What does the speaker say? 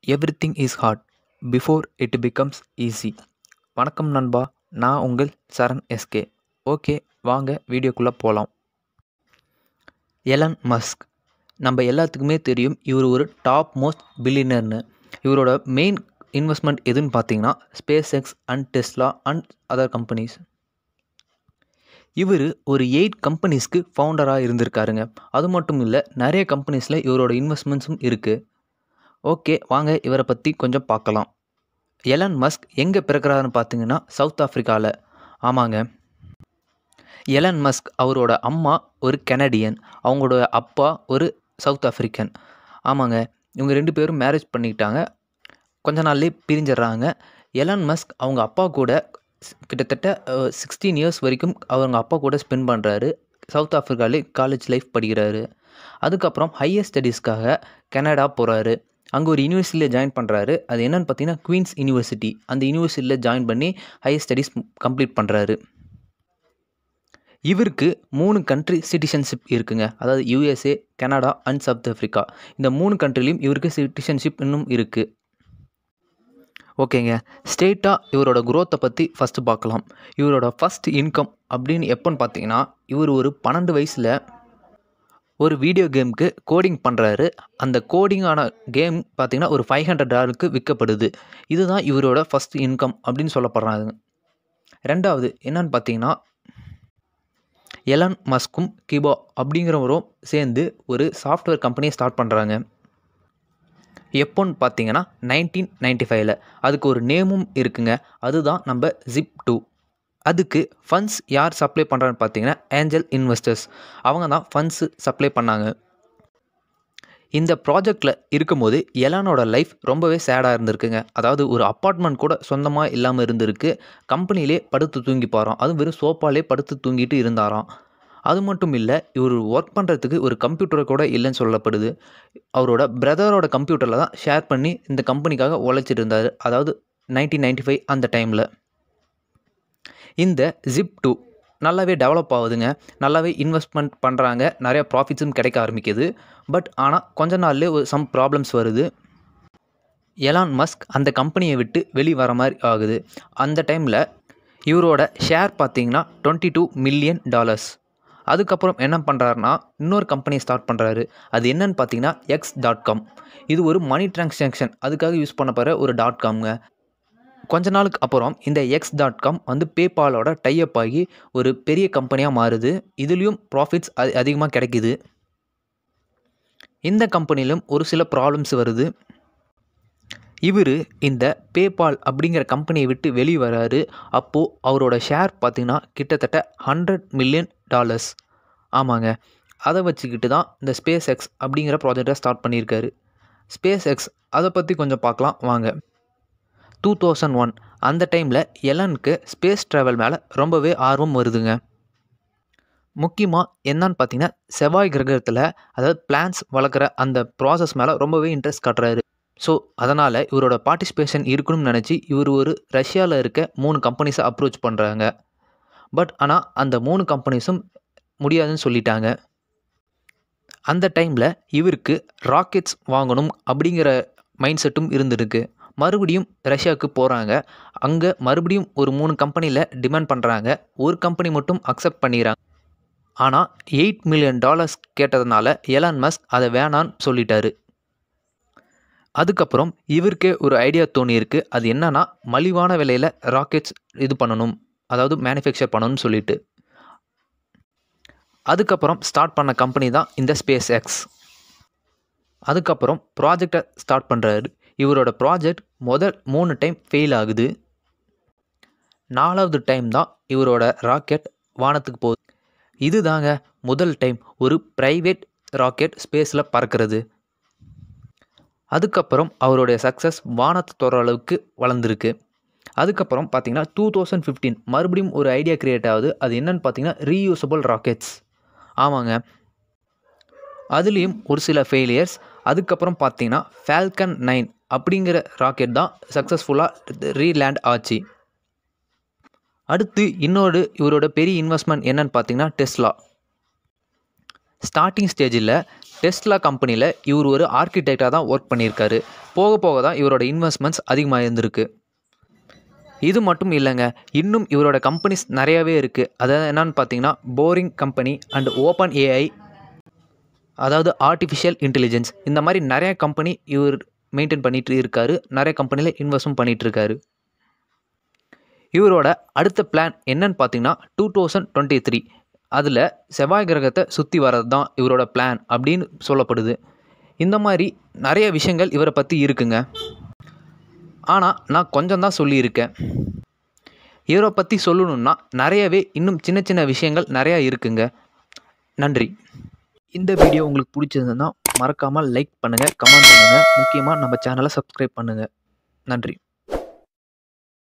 everything is hard before it becomes easy வணக்கம் நண்பா நான் உங்கள் சரண் எஸ்கே ஓகே வாங்க வீடியோக்குள்ளே போகலாம் எலன் மஸ்க் நம்ம எல்லாத்துக்குமே தெரியும் இவர் ஒரு டாப் மோஸ்ட் பில்லியனர்னு இவரோட மெயின் இன்வெஸ்ட்மெண்ட் எதுன்னு பார்த்தீங்கன்னா SpaceX and Tesla and other companies இவர் ஒரு எயிட் கம்பெனிஸ்க்கு ஃபவுண்டராக இருந்திருக்காருங்க அது மட்டும் இல்லை நிறைய கம்பெனிஸில் இவரோட இன்வெஸ்ட்மெண்ட்ஸும் இருக்குது ஓகே வாங்க இவரை பற்றி கொஞ்சம் பார்க்கலாம் எலன் மஸ்க் எங்கே பிறக்கிறாருன்னு பார்த்தீங்கன்னா சவுத் ஆஃப்ரிக்காவில் ஆமாங்க எலன் மஸ்க் அவரோட அம்மா ஒரு கெனடியன் அவங்களோட அப்பா ஒரு சவுத் ஆஃப்ரிக்கன் ஆமாங்க இவங்க ரெண்டு பேரும் மேரேஜ் பண்ணிக்கிட்டாங்க கொஞ்ச நாள்லேயே பிரிஞ்சிடுறாங்க எலன் மஸ்க் அவங்க அப்பா கூட ஸ்- கிட்டத்தட்ட சிக்ஸ்டீன் இயர்ஸ் வரைக்கும் அவங்க அப்பா கூட ஸ்பெண்ட் பண்ணுறாரு சவுத் ஆஃப்ரிக்காலே காலேஜ் லைஃப் படிக்கிறாரு அதுக்கப்புறம் ஹையர் ஸ்டடீஸ்க்காக கனடா போகிறாரு அங்கே ஒரு யூனிவர்சிட்டியில் ஜாயின் பண்ணுறாரு அது என்னன்னு பார்த்தீங்கன்னா குவீன்ஸ் யூனிவர்சிட்டி அந்த யூனிவர்சிட்டியில் ஜாயின் பண்ணி ஹையர் ஸ்டடீஸ் கம்ப்ளீட் பண்ணுறாரு இவருக்கு மூணு கண்ட்ரி சிட்டிசன்ஷிப் இருக்குங்க அதாவது USA Canada and South Africa இந்த மூணு கண்ட்ரிலையும் இவருக்கு சிட்டிசன்ஷிப் இன்னும் இருக்குது ஓகேங்க ஸ்டேட்டாக இவரோட growth-அ பற்றி ஃபஸ்ட்டு பார்க்கலாம் இவரோட ஃபஸ்ட் இன்கம் அப்படின்னு எப்போன்னு பார்த்தீங்கன்னா இவர் ஒரு பன்னெண்டு வயசில் ஒரு வீடியோ கேமுக்கு கோடிங் பண்ணுறாரு அந்த கோடிங்கான கேம் பார்த்தீங்கன்னா ஒரு ஃபைவ் ஹண்ட்ரட் டாலருக்கு விற்கப்படுது இதுதான் இவரோட ஃபஸ்ட் இன்கம் அப்படின்னு சொல்லப்படுறாங்க ரெண்டாவது என்னன்னு பார்த்தீங்கன்னா எலன் மஸ்கும் கிபா அப்படிங்கிறவரும் சேர்ந்து ஒரு சாஃப்ட்வேர் கம்பெனியை ஸ்டார்ட் பண்ணுறாங்க எப்போன்னு பார்த்தீங்கன்னா நைன்டீன் நைன்டி ஃபைவ்ல அதுக்கு ஒரு நேமும் இருக்குங்க அதுதான் நம்ம ஜிப் டூ அதுக்கு ஃபண்ட்ஸ் யார் சப்ளை பண்ணுறான்னு பார்த்தீங்கன்னா ஏஞ்சல் இன்வெஸ்டர்ஸ் அவங்க தான் ஃபண்ட்ஸு சப்ளை பண்ணாங்க இந்த ப்ராஜெக்டில் இருக்கும்போது எலானோட லைஃப் ரொம்பவே சேடாக இருந்திருக்குங்க அதாவது ஒரு அப்பார்ட்மெண்ட் கூட சொந்தமாக இல்லாமல் இருந்திருக்கு கம்பெனிலே படுத்து தூங்கி போகிறான் அதுவும் வெறும் சோஃபாலே படுத்து தூங்கிட்டு இருந்தாராம் அது மட்டும் இல்லை இவர் ஒர்க் பண்ணுறதுக்கு ஒரு கம்ப்யூட்டர் கூட இல்லைன்னு சொல்லப்படுது அவரோட பிரதரோட கம்ப்யூட்டரில் தான் ஷேர் பண்ணி இந்த கம்பெனிக்காக உழைச்சிட்டு இருந்தார் அதாவது நைன்டீன் நைன்டி ஃபைவ் அந்த டைமில் இந்த ஜிப் டூ நல்லாவே டெவலப் ஆகுதுங்க நல்லாவே இன்வெஸ்ட்மெண்ட் பண்ணுறாங்க நிறைய ப்ராஃபிட்ஸும் கிடைக்க ஆரம்பிக்குது பட் ஆனால் கொஞ்ச நாள்லேயே ஒரு சம் ப்ராப்ளம்ஸ் வருது எலான் மஸ்க் அந்த கம்பெனியை விட்டு வெளி வர மாதிரி ஆகுது அந்த டைமில் இவரோட ஷேர் பார்த்தீங்கன்னா டுவெண்ட்டி டூ மில்லியன் டாலர்ஸ் அதுக்கப்புறம் என்ன பண்ணுறாருனா இன்னொரு கம்பெனி ஸ்டார்ட் பண்ணுறாரு அது என்னன்னு பார்த்தீங்கன்னா எக்ஸ் டாட் காம் இது ஒரு மணி டிரான்சாக்ஷன் அதுக்காக யூஸ் பண்ண போகிற ஒரு டாட் காம்ங்க கொஞ்ச நாளுக்கு அப்புறம் இந்த எக்ஸ் டாட் காம் வந்து பேபாலோட டைப் ஆகி ஒரு பெரிய கம்பெனியாக மாறுது இதுலேயும் ப்ராஃபிட்ஸ் அதிகமாக கிடைக்குது இந்த கம்பெனிலும் ஒரு சில ப்ராப்ளம்ஸ் வருது இவர் இந்த பேபால் அப்படிங்கிற கம்பெனியை விட்டு வெளியே வராரு அப்போது அவரோட ஷேர் பார்த்தீங்கன்னா கிட்டத்தட்ட ஹண்ட்ரட் மில்லியன் டாலர்ஸ் ஆமாங்க அதை வச்சுக்கிட்டு தான் இந்த ஸ்பேஸ் எக்ஸ் அப்படிங்கிற ப்ராஜெக்டை ஸ்டார்ட் பண்ணியிருக்காரு ஸ்பேஸ் எக்ஸ் அதை பற்றி கொஞ்சம் பார்க்கலாம் வாங்க டூ தௌசண்ட் ஒன் அந்த டைமில் எலனுக்கு ஸ்பேஸ் ட்ராவல் மேலே ரொம்பவே ஆர்வம் வருதுங்க முக்கியமாக என்னன்னு பார்த்தீங்கன்னா செவ்வாய் கிரகத்தில் அதாவது பிளான்ஸ் வளர்க்குற அந்த ப்ராசஸ் மேலே ரொம்பவே இன்ட்ரெஸ்ட் காட்டுறாரு ஸோ அதனால் இவரோட பார்ட்டிசிபேஷன் இருக்கணும்னு நினச்சி இவர் ஒரு ரஷ்யாவில் இருக்க மூணு கம்பெனிஸை அப்ரோச் பண்ணுறாங்க பட் ஆனால் அந்த மூணு கம்பெனிஸும் முடியாதுன்னு சொல்லிட்டாங்க அந்த டைமில் இவருக்கு ராக்கெட்ஸ் வாங்கணும் அப்படிங்கிற மைண்ட் செட்டும் இருந்திருக்கு மறுபடியும் ரஷ்யாவுக்கு போகிறாங்க அங்கே மறுபடியும் ஒரு மூணு கம்பெனியில் டிமாண்ட் பண்ணுறாங்க ஒரு கம்பெனி மட்டும் அக்செப்ட் பண்ணிக்கிறாங்க ஆனால் எயிட் மில்லியன் டாலர்ஸ் கேட்டதுனால எலான் மஸ்க் அதை வேணான்னு சொல்லிட்டாரு அதுக்கப்புறம் இவருக்கே ஒரு ஐடியா தோணியிருக்கு அது என்னன்னா மலிவான விலையில் ராக்கெட்ஸ் இது பண்ணணும் அதாவது மேனுஃபேக்சர் பண்ணணும்னு சொல்லிட்டு அதுக்கப்புறம் ஸ்டார்ட் பண்ண கம்பெனி தான் இந்த ஸ்பேஸ் எக்ஸ் அதுக்கப்புறம் ப்ராஜெக்டை ஸ்டார்ட் பண்ணுறாரு இவரோட ப்ராஜெக்ட் முதல் மூணு டைம் ஃபெயில் ஆகுது நாலாவது டைம் தான் இவரோட ராக்கெட் வானத்துக்கு போகுது இதுதாங்க முதல் டைம் ஒரு ப்ரைவேட் ராக்கெட் ஸ்பேஸில் பறக்கிறது அதுக்கப்புறம் அவருடைய சக்ஸஸ் வானத்தை தொடுற அளவுக்கு வளர்ந்துருக்கு அதுக்கப்புறம் பார்த்தீங்கன்னா டூ தௌசண்ட் ஃபிஃப்டீன் மறுபடியும் ஒரு ஐடியா கிரியேட் ஆகுது அது என்னன்னு பார்த்தீங்கன்னா ரீயூசபிள் ராக்கெட்ஸ் ஆமாங்க அதுலேயும் ஒரு சில ஃபெயிலியர்ஸ் அதுக்கப்புறம் பார்த்தீங்கன்னா ஃபால்கன் நைன் அப்படிங்கிற ராக்கெட் தான் சக்ஸஸ்ஃபுல்லாக ரீலேண்ட் ஆச்சு அடுத்து இன்னொரு இவரோட பெரிய இன்வெஸ்ட்மெண்ட் என்னன்னு பார்த்தீங்கன்னா டெஸ்லா ஸ்டார்டிங் ஸ்டேஜில் டெஸ்லா கம்பெனியில் இவர் ஒரு ஆர்கிடெக்டாக தான் ஒர்க் பண்ணியிருக்காரு போக போக தான் இவரோட இன்வெஸ்ட்மெண்ட்ஸ் அதிகமாக இருந்திருக்கு இது மட்டும் இல்லைங்க இன்னும் இவரோட கம்பெனிஸ் நிறையாவே இருக்குது அதாவது என்னன்னு பார்த்தீங்கன்னா Boring Company and open AI அதாவது ஆர்டிஃபிஷியல் இன்டெலிஜென்ஸ் இந்த மாதிரி நிறைய கம்பெனி இவர் மெயின்டைன் பண்ணிட்டு இருக்காரு நிறைய கம்பெனியில் இன்வெஸ்டும் பண்ணிட்டு இருக்காரு இவரோட அடுத்த பிளான் என்னன்னு பார்த்தீங்கன்னா டூ தௌசண்ட் டுவெண்ட்டி த்ரீ அதில் செவ்வாய் கிரகத்தை சுற்றி வர்றது தான் இவரோட பிளான் அப்படின்னு சொல்லப்படுது இந்த மாதிரி நிறைய விஷயங்கள் இவரை பற்றி இருக்குங்க ஆனால் நான் கொஞ்சம் தான் சொல்லியிருக்கேன் இவரை பற்றி சொல்லணுன்னா நிறையவே இன்னும் சின்ன சின்ன விஷயங்கள் நிறையா இருக்குங்க நன்றி இந்த வீடியோ உங்களுக்கு பிடிச்சிருந்ததுன்னா மறக்காமல் லைக் பண்ணுங்கள் கமெண்ட் பண்ணுங்கள் முக்கியமாக நம்ம சேனலை சப்ஸ்கிரைப் பண்ணுங்கள் நன்றி